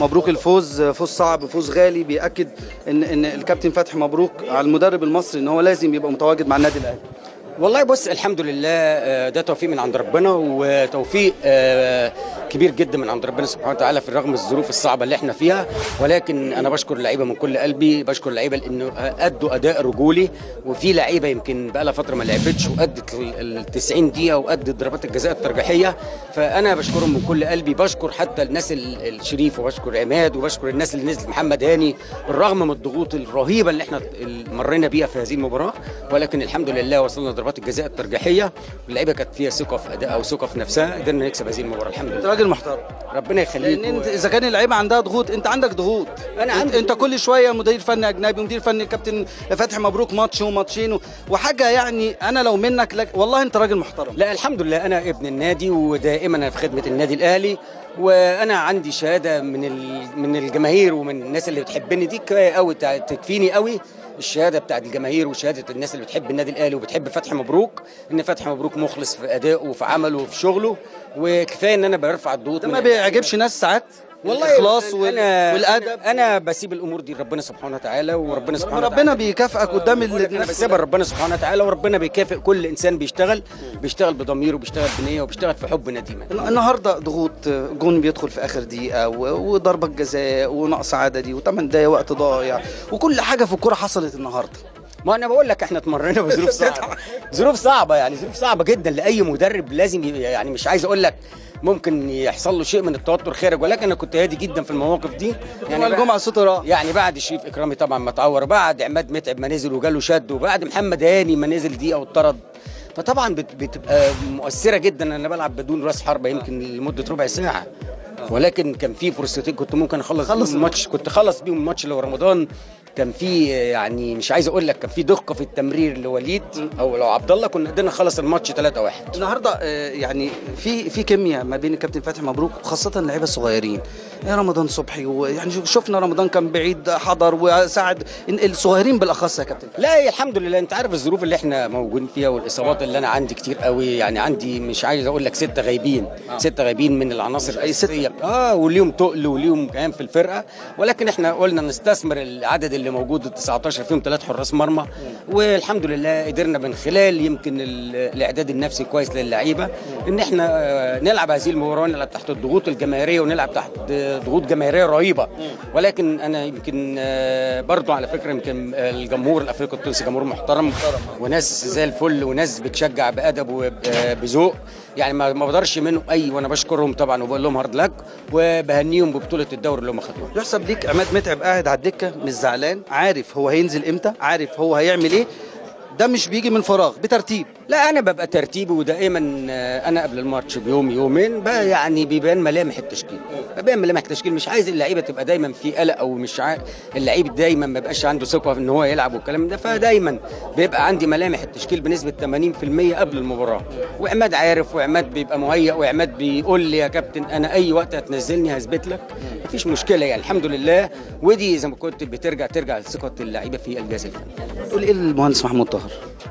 مبروك الفوز فوز صعب فوز غالي بياكد ان ان الكابتن فتحي مبروك على المدرب المصري ان هو لازم يبقى متواجد مع النادي الاهلي والله بص الحمد لله آه، ده توفيق من عند ربنا وتوفيق آه، كبير جدا من عند ربنا سبحانه وتعالى في رغم الظروف الصعبه اللي احنا فيها ولكن انا بشكر اللعيبه من كل قلبي بشكر اللعيبه لانه ادوا اداء رجولي وفي لعيبه يمكن بقى لها فتره ما لعبتش وادت ال 90 دقيقه وادت ضربات الجزاء الترجيحيه فانا بشكرهم من كل قلبي بشكر حتى الناس ال- الشريف وبشكر عماد وبشكر الناس اللي نزلت محمد هاني بالرغم من الضغوط الرهيبه اللي احنا مرينا بيها في هذه المباراه ولكن الحمد لله وصلنا ضربات الجزاء الترجيحيه واللعيبه كانت فيها ثقه في ادائها وثقه في نفسها قدرنا نكسب هذه المباراه الحمد انت لله راجل محترم ربنا يخليك لان انت اذا كان اللعيبه عندها ضغوط انت عندك ضغوط أنا انت, عندي انت كل شويه مدير فني اجنبي ومدير فني كابتن فتحي مبروك ماتش وماتشين و- وحاجه يعني انا لو منك لك والله انت راجل محترم لا الحمد لله انا ابن النادي ودائما انا في خدمه النادي الاهلي وانا عندي شهاده من ال- من الجماهير ومن الناس اللي بتحبني دي كفايه قوي تع- تكفيني قوي الشهاده بتاعت الجماهير وشهاده الناس اللي بتحب النادي الاهلي وبتحب فتحي مبروك ان فتحي مبروك مخلص في ادائه وفي عمله وفي شغله وكفايه ان انا برفع الضغوط ده من ما بيعجبش ناس ساعات والله الاخلاص وال... انا والادب انا بسيب الامور دي لربنا سبحانه وتعالى وربنا سبحانه وتعالى ربنا بيكافئك قدام بقول لك انا الناس بسيبها لربنا سبحانه وتعالى وربنا بيكافئ كل انسان بيشتغل بيشتغل بضمير وبيشتغل بنيه وبيشتغل في حب نديمه النهارده ضغوط جون بيدخل في اخر دقيقه و- وضربه جزاء ونقص عددي وثمان دقايق وقت ضايع وكل حاجه في الكوره حصلت النهارده ما انا بقول لك احنا اتمرنا بظروف صعبه ظروف صعبه يعني ظروف صعبه جدا لاي مدرب لازم ي- يعني مش عايز اقول لك ممكن يحصل له شيء من التوتر خارج ولكن انا كنت هادي جدا في المواقف دي يعني بقى- الجمعه صوت راح يعني بعد شريف اكرامي طبعا ما اتعور بعد عماد متعب ما نزل وجاله شد وبعد محمد هاني ما نزل دقيقه واتطرد فطبعا بت- بتبقى مؤثره جدا انا بلعب بدون راس حربه يمكن لمده ربع ساعه ولكن كان في فرصتين كنت ممكن اخلص خلص بيهم الماتش كنت خلص بيهم الماتش اللي هو رمضان كان في يعني مش عايز اقول لك كان في دقه في التمرير لوليد او لو عبد الله كنا قدرنا نخلص الماتش 3-1 النهارده آه، يعني في في كيمياء ما بين الكابتن فتحي مبروك وخاصه اللعيبه الصغيرين يا رمضان صبحي ويعني شو- شفنا رمضان كان بعيد حضر وساعد الصغيرين بالاخص يا كابتن لا الحمد لله انت عارف الظروف اللي احنا موجودين فيها والاصابات اللي انا عندي كتير قوي يعني عندي مش عايز اقول لك ستة غايبين ستة غايبين من العناصر أي ستة. الاساسيه اه وليهم تقل وليهم كلام في الفرقه ولكن احنا قلنا نستثمر العدد اللي موجود ال 19 فيهم ثلاث حراس مرمى والحمد لله قدرنا من خلال يمكن ال- الاعداد النفسي كويس للعيبه ان احنا آه، نلعب هذه المباراه نلعب تحت الضغوط الجماهيريه ونلعب تحت ضغوط جماهيريه رهيبه ولكن انا يمكن آه، برضو على فكره يمكن آه، الجمهور الافريقي التونسي جمهور محترم وناس زي الفل وناس بتشجع بادب وبذوق يعني ما ما بقدرش منهم اي وانا بشكرهم طبعا وبقول لهم هارد لك وبهنيهم ببطوله الدوري اللي هم خدوها يحسب ليك عماد متعب قاعد على الدكه مش زعلان عارف هو هينزل امتى عارف هو هيعمل ايه ده مش بيجي من فراغ بترتيب لا انا ببقى ترتيبي ودائما آه، انا قبل الماتش بيوم يومين بقى يعني بيبان ملامح التشكيل بيبان ملامح التشكيل مش عايز اللعيبه تبقى دايما في قلق او مش عايز اللعيب دايما ما بيبقاش عنده ثقه في ان هو يلعب والكلام ده فدايما بيبقى عندي ملامح التشكيل بنسبه 80% قبل المباراه وعماد عارف وعماد بيبقى مهيأ وعماد بيقول لي يا كابتن انا اي وقت هتنزلني هثبت لك مفيش مشكله يعني الحمد لله ودي زي ما كنت بترجع ترجع لثقه اللعيبه في الجهاز الفني تقول ايه للمهندس محمود طاهر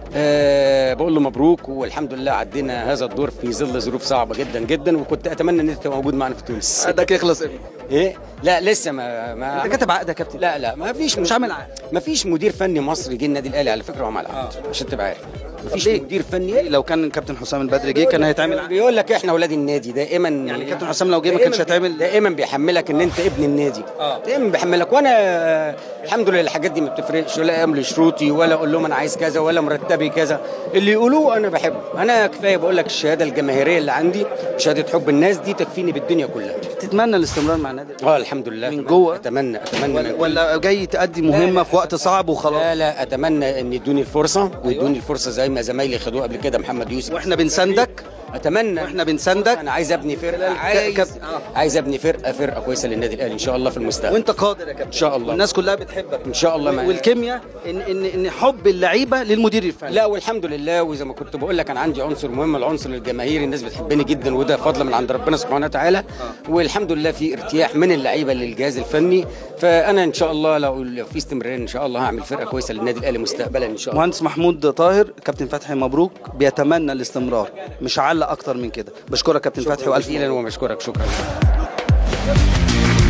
أه بقول له مبروك والحمد لله عدينا هذا الدور في ظل ظروف صعبه جدا جدا وكنت اتمنى ان انت تبقى موجود معنا في تونس عقدك يخلص امتى ايه لا لسه ما ما انت كاتب عقد يا كابتن لا لا ما فيش مش عامل عقد. ما فيش مدير فني مصري جه النادي الاهلي على فكره وعمل عقد عشان تبقى عارف ما فيش ليه؟ مدير فني لو كان كابتن حسام البدري جه كان هيتعمل عقد بيقول لك احنا اولاد النادي دائما يعني كابتن حسام لو جه ما كانش دائماً- هيتعمل دائما بيحملك ان انت ابن النادي آه. دائما بيحملك وانا آه، الحمد لله الحاجات دي ما بتفرقش ولا املي شروطي ولا اقول لهم انا عايز كذا ولا مرتبي كذا اللي يقولوه انا بحبه انا كفايه بقول لك الشهاده الجماهيريه اللي عندي شهاده حب الناس دي تكفيني بالدنيا كلها تتمنى الاستمرار مع النادي اه الحمد لله من أتمنى- جوه؟ اتمنى اتمنى ولا, من ولا جاي تأدي مهمة في وقت صعب وخلاص لا لا اتمنى ان يدوني الفرصه ويدوني الفرصه زي ما زمايلي خدوها قبل كده محمد يوسف واحنا بنساندك اتمنى واحنا بنساندك انا عايز ابني فرقه ك- عايز كاب- عايز ابني فرقه فرقه كويسه للنادي الاهلي ان شاء الله في المستقبل وانت قادر يا كابتن ان شاء الله الناس كلها بتحبك ان شاء الله ما- والكيمياء ان ان ان حب اللعيبه للمدير الفني لا والحمد لله وزي ما كنت بقول لك انا عندي عنصر مهم العنصر الجماهيري الناس بتحبني جدا وده فضل من عند ربنا سبحانه وتعالى والحمد لله في ارتياح من اللعيبه للجهاز الفني فانا ان شاء الله لو لو في استمرار ان شاء الله هعمل فرقه كويسه للنادي الاهلي مستقبلا ان شاء الله مهندس محمود طاهر كابتن فتحي مبروك بيتمنى الاستمرار مش هعلق اكتر من كده بشكرك كابتن فتحي والف جزيلا ومشكورك شكرا